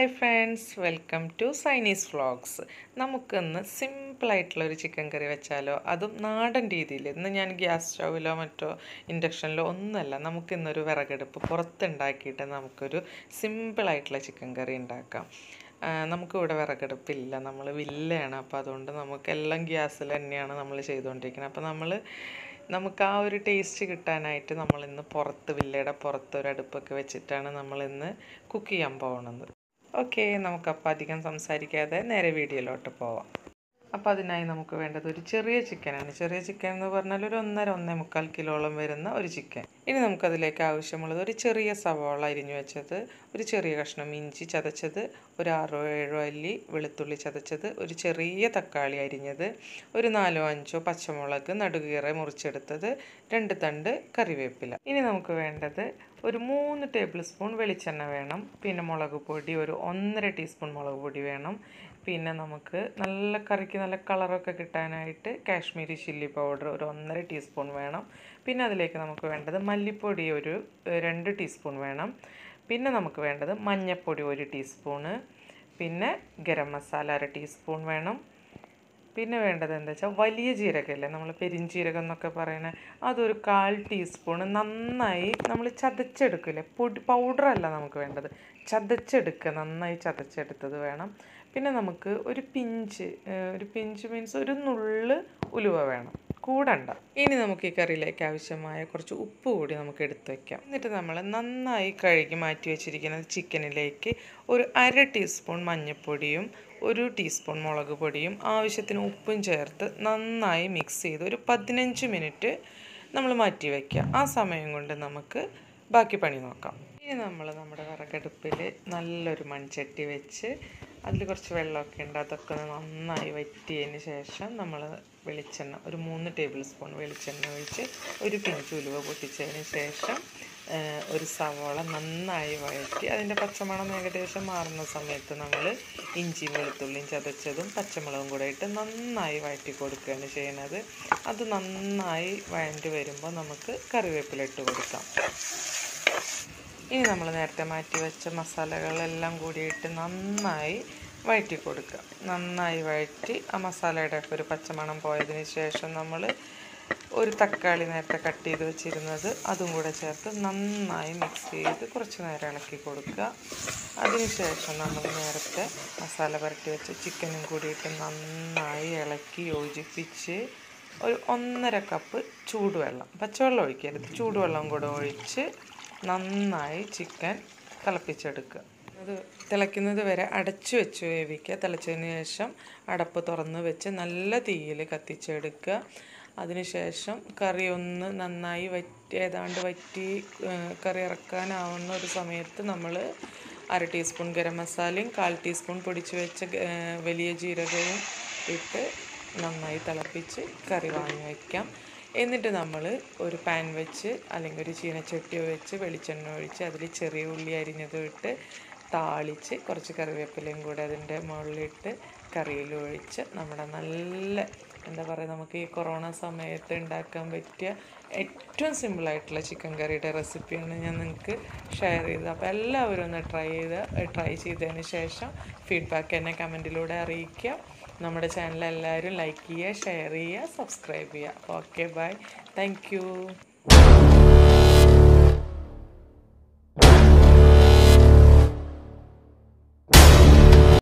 hi friends welcome to Sainees vlogs നമുക്കിന്ന് സിമ്പിളായിട്ടുള്ള ഒരു ചിക്കൻ കറി വെച്ചാലോ അതും നാടൻ രീതിയിൽ ഇന്ന് ഞാൻ ഗ്യാസ് സ്റ്റൗവിലോ മറ്റോ ഇൻഡക്ഷനിലോ ഒന്നുമല്ല നമുക്കിന്നൊരു വിറകടുപ്പ് പുറത്തുണ്ടാക്കിയിട്ട് നമുക്കൊരു സിമ്പിളായിട്ടുള്ള ചിക്കൻ കറി ഉണ്ടാക്കാം ആ, നമുക്കിവിടെ വിറകടുപ്പില്ല നമ്മൾ വില്ലയാണ് അപ്പോൾ അതുകൊണ്ട് നമുക്കെല്ലാം ഗ്യാസിൽ തന്നെയാണ് നമ്മൾ ചെയ്തുകൊണ്ടിരിക്കുന്നത് അപ്പോൾ നമ്മൾ നമുക്ക് ആ ഒരു ടേസ്റ്റ് കിട്ടാനായിട്ട് നമ്മൾ ഇന്ന് പുറത്ത് വില്ലയുടെ പുറത്ത് ഒരു അടുപ്പൊക്കെ വെച്ചിട്ടാണ് നമ്മൾ ഇന്ന് കുക്ക് ചെയ്യാൻ പോകുന്നത് ഓക്കെ നമുക്കപ്പോൾ അധികം സംസാരിക്കാതെ നേരെ വീഡിയോയിലോട്ട് പോവാം അപ്പോൾ അതിനായി നമുക്ക് വേണ്ടത് ഒരു ചെറിയ ചിക്കനാണ് ചെറിയ ചിക്കൻ എന്ന് പറഞ്ഞാൽ ഒരു ഒന്നര ഒന്നേ മുക്കാൽ കിലോളം വരുന്ന ഒരു ചിക്കൻ ഇനി നമുക്കതിലേക്ക് ആവശ്യമുള്ളത് ഒരു ചെറിയ സവാള അരിഞ്ഞു വെച്ചത് ഒരു ചെറിയ കഷ്ണം ഇഞ്ചി ചതച്ചത് ഒരു ആറോ ഏഴോ അല്ലി വെളുത്തുള്ളി ചതച്ചത് ഒരു ചെറിയ തക്കാളി അരിഞ്ഞത് ഒരു നാലോ അഞ്ചോ പച്ചമുളക് നടുകീറെ മുറിച്ചെടുത്തത് രണ്ട് തണ്ട് കറിവേപ്പില ഇനി നമുക്ക് വേണ്ടത് ഒരു മൂന്ന് ടേബിൾ സ്പൂൺ വെളിച്ചെണ്ണ വേണം പിന്നെ മുളക് പൊടി ഒരു ഒന്നര ടീസ്പൂൺ മുളക് പൊടി വേണം പിന്നെ നമുക്ക് നല്ല കറിക്ക് നല്ല കളറൊക്കെ കിട്ടാനായിട്ട് കാശ്മീരി ചില്ലി പൗഡർ ഒരു ഒന്നര ടീസ്പൂൺ വേണം പിന്നെ അതിലേക്ക് നമുക്ക് വേണ്ടത് മല്ലിപ്പൊടി ഒരു ഏഹ്, രണ്ട് ടീസ്പൂൺ വേണം പിന്നെ നമുക്ക് വേണ്ടത് മഞ്ഞൾപ്പൊടി ഒരു ടീസ്പൂണ് പിന്നെ ഗരം മസാല അര ടീസ്പൂൺ വേണം പിന്നെ വേണ്ടത് എന്താ വെച്ചാൽ വലിയ ജീരകമല്ലേ നമ്മൾ പെരിഞ്ജീരകം എന്നൊക്കെ പറയുന്നത് അതൊരു കാൽ ടീസ്പൂൺ നന്നായി നമ്മൾ ചതച്ചെടുക്കില്ലേ പൊടി പൗഡറല്ല നമുക്ക് വേണ്ടത് ചതച്ചെടുക്കുക നന്നായി ചതച്ചെടുത്തത് വേണം പിന്നെ നമുക്ക് ഒരു പിഞ്ച് ഏഹ്, ഒരു പിഞ്ച് മീൻസ് ഒരു നുള്ള് ഉലുവ വേണം കൂടണ്ട ഇനി നമുക്ക് ഈ കറിയിലേക്ക് ആവശ്യമായ കുറച്ച് ഉപ്പ് കൂടി നമുക്ക് എടുത്ത് വെക്കാം എന്നിട്ട് നമ്മൾ നന്നായി കഴുകി മാറ്റി വെച്ചിരിക്കുന്ന ചിക്കനിലേക്ക് ഒരു അര ടീസ്പൂൺ മഞ്ഞൾപ്പൊടിയും ഒരു ടീസ്പൂൺ മുളക് പൊടിയും ആവശ്യത്തിന് ഉപ്പും ചേർത്ത് നന്നായി മിക്സ് ചെയ്ത് ഒരു പതിനഞ്ച് മിനിറ്റ് നമ്മൾ മാറ്റി വയ്ക്കുക ആ സമയം കൊണ്ട് നമുക്ക് ബാക്കി പണി നോക്കാം ഇനി നമ്മൾ നമ്മുടെ വിറകടുപ്പിൽ നല്ലൊരു മൺചട്ടി വെച്ച് അതിൽ കുറച്ച് വെള്ളമൊക്കെ ഉണ്ട് അതൊക്കെ ഒന്ന് നന്നായി വറ്റിയതിന് ശേഷം നമ്മൾ വെളിച്ചെണ്ണ ഒരു മൂന്ന് ടേബിൾ സ്പൂൺ വെളിച്ചെണ്ണ ഒഴിച്ച് ഒരു പിഞ്ച് ഉലുവ പൊട്ടിച്ചതിന് ശേഷം ആ, ഒരു സവോള നന്നായി വഴറ്റി അതിൻ്റെ പച്ചമണം ഏകദേശം മാറുന്ന സമയത്ത് നമ്മൾ ഇഞ്ചിയും വെളുത്തുള്ളിയും ചതച്ചതും പച്ചമുളകും കൂടെ ഇട്ട് നന്നായി വഴറ്റി കൊടുക്കുകയാണ് ചെയ്യുന്നത് അത് നന്നായി വഴണ്ടി വരുമ്പോൾ നമുക്ക് കറിവേപ്പില ഇട്ട് കൊടുക്കാം ഇനി നമ്മൾ നേരത്തെ മാറ്റി വെച്ച മസാലകളെല്ലാം കൂടിയിട്ട് നന്നായി വഴറ്റി കൊടുക്കുക നന്നായി വഴറ്റി ആ മസാലയുടെ ഒക്കെ ഒരു പച്ചമണം പോയതിന് ശേഷം നമ്മൾ ഒരു തക്കാളി നേരത്തെ കട്ട് ചെയ്ത് വെച്ചിരുന്നത് അതും കൂടെ ചേർത്ത് നന്നായി മിക്സ് ചെയ്ത് കുറച്ച് നേരം ഇളക്കി കൊടുക്കുക അതിനുശേഷം നമ്മൾ നേരത്തെ മസാല പുരട്ടി വെച്ച ചിക്കനും കൂടിയിട്ട് നന്നായി ഇളക്കി യോജിപ്പിച്ച് ഒരു ഒന്നര കപ്പ് ചൂടുവെള്ളം പച്ചവെള്ളം ഒഴിക്കരുത് ചൂടുവെള്ളം കൂടെ ഒഴിച്ച് നന്നായി ചിക്കൻ തിളപ്പിച്ചെടുക്കുക അത് തിളയ്ക്കുന്നത് വരെ അടച്ചു വെച്ച് വേവിക്കുക തിളച്ചതിന് ശേഷം അടപ്പ് തുറന്ന് വെച്ച് നല്ല തീയിൽ കത്തിച്ചെടുക്കുക അതിനുശേഷം കറി ഒന്ന് നന്നായി വറ്റി ഏതാണ്ട് വറ്റി ഏഹ്, കറി ഇറക്കാനാവുന്ന ഒരു സമയത്ത് നമ്മൾ അര ടീസ്പൂൺ ഗരം മസാലയും കാൽ ടീസ്പൂൺ പൊടിച്ച് വെച്ച ഏഹ്, വലിയ ജീരകവും ഇട്ട് നന്നായി തിളപ്പിച്ച് കറി വാങ്ങി വയ്ക്കാം എന്നിട്ട് നമ്മൾ ഒരു പാൻ വെച്ച് അല്ലെങ്കിൽ ഒരു ചീനച്ചട്ടിയോ വെച്ച് വെളിച്ചെണ്ണ ഒഴിച്ച് അതിൽ ചെറിയ ഉള്ളി അരിഞ്ഞതും ഇട്ട് താളിച്ച് കുറച്ച് കറിവേപ്പിലയും കൂടെ അതിൻ്റെ മുകളിലിട്ട് കറിയിൽ ഒഴിച്ച് നമ്മുടെ നല്ല എന്താ പറയുക നമുക്ക് ഈ കൊറോണ സമയത്ത് ഉണ്ടാക്കാൻ പറ്റിയ ഏറ്റവും സിമ്പിളായിട്ടുള്ള ചിക്കൻ കറിയുടെ റെസിപ്പിയാണ് ഞാൻ നിങ്ങൾക്ക് ഷെയർ ചെയ്തത് അപ്പോൾ എല്ലാവരും ഒന്ന് ട്രൈ ചെയ്ത് ട്രൈ ചെയ്തതിന് ശേഷം ഫീഡ്ബാക്ക് എന്നെ കമൻറ്റിലൂടെ അറിയിക്കുക നമ്മുടെ ചാനൽ എല്ലാവരും ലൈക്ക് ചെയ്യുക ഷെയർ ചെയ്യുക സബ്സ്ക്രൈബ് ചെയ്യുക അപ്പോൾ ഓക്കെ ബൈ താങ്ക് യു